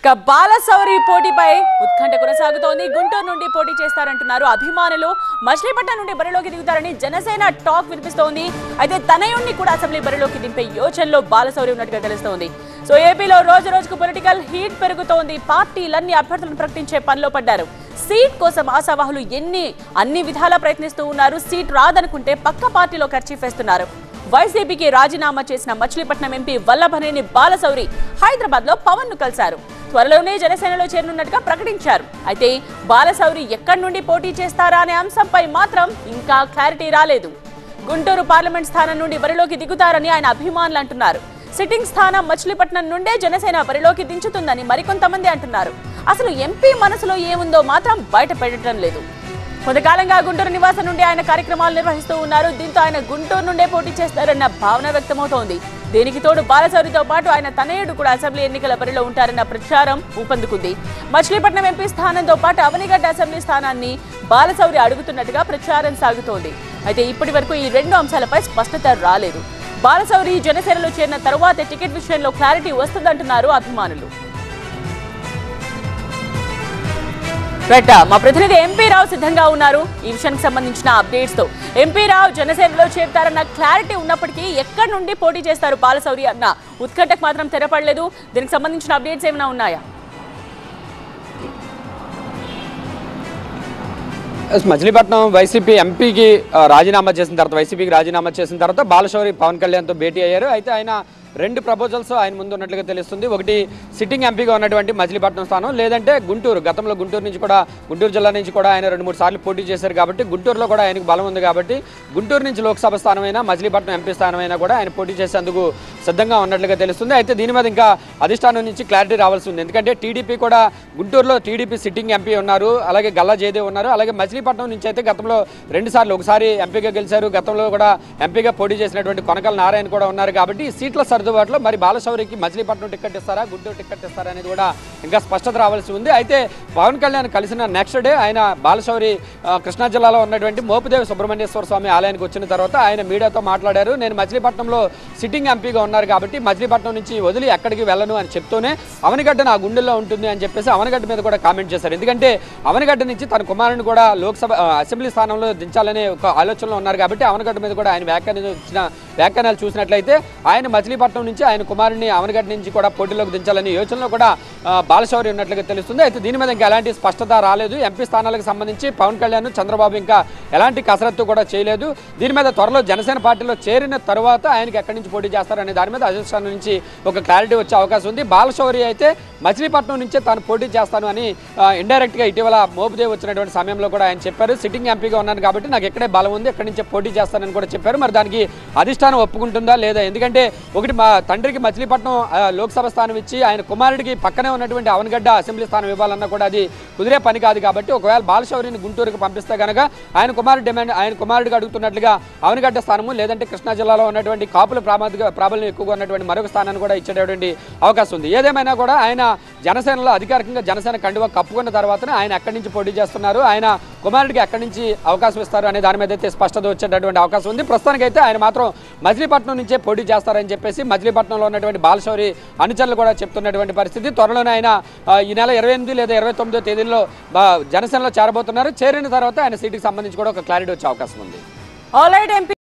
ఇక బాలసౌరి పోటీపై ఉత్కంఠ కొనసాగుతోంది గుంటూరు నుండి పోటీ చేస్తారంటున్నారు అభిమానులు మచిలీపట్నం నుండి బరిలోకి దిగుతారని జనసేన టాక్ వినిపిస్తోంది అయితే తనయుణ్ణి కూడా అసెంబ్లీ బరిలోకి దింపే యోచనలో బాలసౌరి ఉన్నట్టుగా తెలుస్తోంది సో ఏపీలో రోజు రోజుకు పొలిటికల్ హీట్ పెరుగుతోంది పార్టీలన్నీ అభ్యర్థులను ప్రకటించే పనిలో పడ్డారు సీట్ కోసం ఆశావాహులు ఎన్ని అన్ని విధాలా ప్రయత్నిస్తూ ఉన్నారు సీట్ రాదనుకుంటే పక్క పార్టీలో ఖర్చీఫేస్తున్నారు వైసీపీకి రాజీనామా చేసిన మచిలీపట్నం ఎంపీ వల్లభనేని బాలశౌరి హైదరాబాద్ లో పవన్ ను కలిశారు త్వరలోనే జనసేనలో చేరనున్నట్టుగా ప్రకటించారు అయితే బాలశౌరి ఎక్కడి నుండి పోటీ చేస్తారా అనే అంశంపై మాత్రం ఇంకా క్లారిటీ రాలేదు గుంటూరు పార్లమెంట్ స్థానం నుండి బరిలోకి దిగుతారని ఆయన అభిమానులు అంటున్నారు సిట్టింగ్ స్థానం మచిలీపట్నం నుండే జనసేన బరిలోకి దించుతుందని మరికొంతమంది అంటున్నారు అసలు ఎంపీ మనసులో ఏముందో మాత్రం బయట పెట్టడం లేదు కొంతకాలంగా గుంటూరు నివాసం నుండి ఆయన కార్యక్రమాలు నిర్వహిస్తూ ఉన్నారు దీంతో ఆయన గుంటూరు నుండే పోటీ చేస్తారన్న భావన వ్యక్తమవుతోంది దీనికి తోడు బాలశౌరితో పాటు ఆయన తనయుడు కూడా అసెంబ్లీ ఎన్నికల బరిలో ఉంటారన్న ప్రచారం ఊపందుకుంది మచిలీపట్నం ఎంపీ స్థానంతో పాటు అవనిగడ్డ అసెంబ్లీ స్థానాన్ని బాలశౌరి అడుగుతున్నట్టుగా ప్రచారం సాగుతోంది అయితే ఇప్పటి వరకు ఈ రెండు అంశాలపై స్పష్టత రాలేదు బాలశౌరి జనసేనలో చేరిన తరువాత టికెట్ విషయంలో క్లారిటీ వస్తుందంటున్నారు అభిమానులు రైట్ మా ప్రతినిధి ఎంపీ రావు సిద్ధంగా ఉన్నారు ఈ విషయానికి సంబంధించిన అప్డేట్స్ తో ఎంపీ రావు జనసేనలో చేరుతారన్న క్లారిటీ ఉన్నప్పటికీ ఎక్కడి నుండి పోటీ చేస్తారు బాలశౌరి అన్న ఉత్కంఠకు మాత్రం తెరపడలేదు దీనికి సంబంధించిన అప్డేట్స్ ఏమైనా ఉన్నాయా ఎస్, మచిలీపట్నం వైసీపీ ఎంపీకి ఆ, రాజీనామా చేసిన తర్వాత వైసీపీకి రాజీనామా చేసిన తర్వాత బాలశౌరి పవన్ కళ్యాణ్తో భేటీ అయ్యారు అయితే ఆయన రెండు ప్రపోజల్స్ ఆయన ముందు ఉన్నట్లుగా తెలుస్తుంది ఒకటి సిట్టింగ్ ఎంపీగా ఉన్నటువంటి మచిలీపట్నం స్థానం లేదంటే గుంటూరు గతంలో గుంటూరు నుంచి కూడా గుంటూరు జిల్లా నుంచి కూడా ఆయన రెండు మూడు సార్లు పోటీ చేశారు కాబట్టి గుంటూరులో కూడా ఆయనకు బలం ఉంది కాబట్టి గుంటూరు నుంచి లోక్సభ స్థానమైనా మచిలీపట్నం ఎంపీ స్థానమైనా కూడా ఆయన పోటీ చేసేందుకు సిద్ధంగా ఉన్నట్లుగా తెలుస్తుంది అయితే దీని మీద ఇంకా అధిష్టానం నుంచి క్లారిటీ రావాల్సి ఉంది ఎందుకంటే టీడీపీ కూడా గుంటూరులో టీడీపీ సిట్టింగ్ ఎంపీ ఉన్నారు అలాగే గల్లా జయదేవ్ ఉన్నారు అలాగే మచిలీపట్నం నుంచి అయితే గతంలో రెండు సార్లు ఒకసారి ఎంపీగా గెలిచారు గతంలో కూడా ఎంపీగా పోటీ చేసినటువంటి కొనకల నారాయణ కూడా ఉన్నారు కాబట్టి ఈ సీట్ల సర్దుబాటులో మరి బాలశౌరికి మచిలీపట్నం టికెట్ ఇస్తారా గుంటూరు టికెట్ ఇస్తారా అనేది కూడా ఇంకా స్పష్టత రావాల్సి ఉంది అయితే పవన్ కళ్యాణ్ కలిసిన నెక్స్ట్ డే ఆయన బాలశౌరి ఆ, కృష్ణా జిల్లాలో ఉన్నటువంటి మోపుదేవి సుబ్రహ్మణ్యేశ్వర స్వామి ఆలయానికి వచ్చిన తర్వాత ఆయన మీడియాతో మాట్లాడారు నేను మచిలీపట్నంలో సిట్టింగ్ ఎంపీగా ఉన్నారు కాబట్టి మచిలీపట్నం నుంచి వదిలి ఎక్కడికి వెళ్ళను అని చెప్తూనే అవనిగడ్డ నా గుండెల్లో ఉంటుంది అని చెప్పేసి అవనిగడ్డ మీద కూడా కామెంట్ చేశారు ఎందుకంటే అవనిగడ్డ నుంచి తన కుమారుని కూడా లోక్సభ ఆ, అసెంబ్లీ స్థానంలో దించాలనే ఒక ఆలోచనలో ఉన్నారు కాబట్టి అవనగడ్డ మీద కూడా ఆయన వ్యాఖ్యానం ఇచ్చిన వ్యాఖ్యానాలు చూసినట్లయితే ఆయన మచిలీపట్నం నుంచి ఆయన కుమారుని అవనగడ్డ నుంచి కూడా పోటీలోకి దించాలనే యోచనలో కూడా ఆ, బాలశౌరి ఉన్నట్లుగా తెలుస్తుంది అయితే దీని మీద ఇంకా ఎలాంటి స్పష్టత రాలేదు ఎంపీ స్థానాలకు సంబంధించి పవన్ కళ్యాణ్ చంద్రబాబు ఇంకా ఎలాంటి కసరత్తు కూడా చేయలేదు దీని మీద త్వరలో జనసేన పార్టీలో చేరిన తర్వాత ఆయనకి ఎక్కడి నుంచి పోటీ చేస్తారనే దాని మీద అధిష్టానం నుంచి ఒక క్లారిటీ వచ్చే అవకాశం ఉంది బాలశౌరి అయితే మచిలీపట్నం నుంచే తాను పోటీ చేస్తాను అని ఇండైరెక్ట్ గా ఇటీవల మోపుదేవి వచ్చినటువంటి సమయంలో కూడా ఆయన చెప్పారు సిట్టింగ్ ఎంపీగా ఉన్నాను కాబట్టి నాకు ఎక్కడే బలం ఉంది ఎక్కడి నుంచే పోటీ చేస్తానని కూడా చెప్పారు మరి దానికి అధిష్టానం ఒప్పుకుంటుందా లేదా ఎందుకంటే ఒకటి మా తండ్రికి మచిలీపట్నం ఆ, లోక్సభ స్థానం ఇచ్చి ఆయన కుమారుడికి పక్కనే ఉన్నటువంటి అవనగడ్డ అసెంబ్లీ స్థానం ఇవ్వాలన్నా కూడా అది కుదిరే పని కాదు కాబట్టి ఒకవేళ బాలశౌరిని గుంటూరుకు పంపిస్తే గనక ఆయన కుమారుడు డిమాండ్ ఆయన కుమారుడికి అడుగుతున్నట్లుగా అవనగడ్డ స్థానము లేదంటే కృష్ణా జిల్లాలో ఉన్నటువంటి కాపుల ప్రామాదిక ప్రాబల్యం ఎక్కువగా ఉన్నటువంటి మరొక స్థానాన్ని కూడా ఇచ్చేటటువంటి అవకాశం ఉంది ఏదేమైనా కూడా ఆయన జనసేనలో అధికారికంగా జనసేన కండువా కప్పుకున్న తర్వాతనే ఆయన ఎక్కడి నుంచి పోటీ చేస్తున్నారు ఆయన కుమారుడికి ఎక్కడి నుంచి అవకాశం ఇస్తారు అనే దాని మీద అయితే స్పష్టత వచ్చేటటువంటి అవకాశం ఉంది ప్రస్తుతానికైతే ఆయన మాత్రం మజిలీపట్నం నుంచే పోటీ చేస్తారని చెప్పేసి మజిలీపట్నంలో ఉన్నటువంటి బాలశౌరి అనుచరులు కూడా చెప్తున్నటువంటి పరిస్థితి త్వరలోనే ఆయన ఆ, ఈ నెల ఇరవై ఎనిమిది లేదా ఇరవై తొమ్మిదో తేదీలో బా- జనసేనలో చేరబోతున్నారు చేరిన తర్వాత ఆయన సీటుకి సంబంధించి కూడా ఒక క్లారిటీ వచ్చే అవకాశం ఉంది ఆల్ రైట్ ఎంపీ